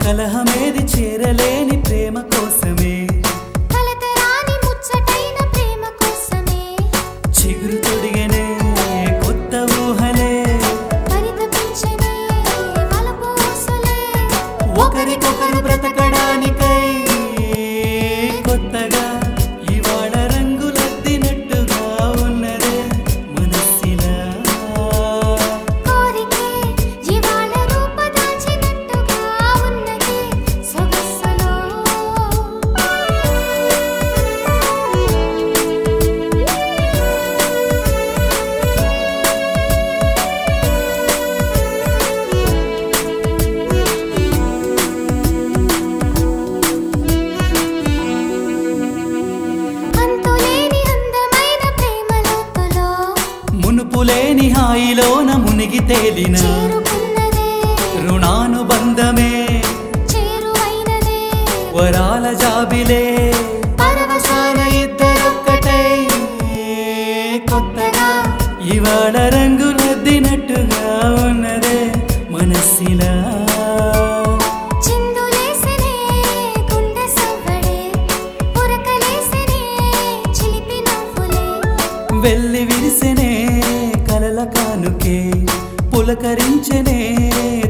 కలహమేది చేరలేని ప్రేమ కోసమే కలతరాని ముచ్చటైన ప్రేమ కోసమే చిగురు తొడిగనే కొత్త ఊహలే పరితపించనే వలపు ఊసులే ఒకరికొకరు బ్రతకడానికై కొత్తగా ఇవాళ రంగులద్దినట్టుగా ఉన్నదే మనసిలా కోరికే ఇవాళ రూపదాల్చినట్టుగా ఉన్నది సొగసులో అంతులేని అందమైన ప్రేమ లోతులో మునుపులేని హాయిలోన మునిగి తేలిన చేరుకున్నదే రుణానుబంధమే చేరువైనదే వరాల జాబిలే పరవశాల ఇద్దరొక్కటై కొత్తగా ఇవాళ రంగులద్దినట్టుగా ఉన్నదే మనసిలా చిందులేసనే గుండె సవ్వడే ఉరకలేసనే చిలిపి నవ్వులే వెళ్ళి విరిసెనే కలల కానుకే పులకరించనే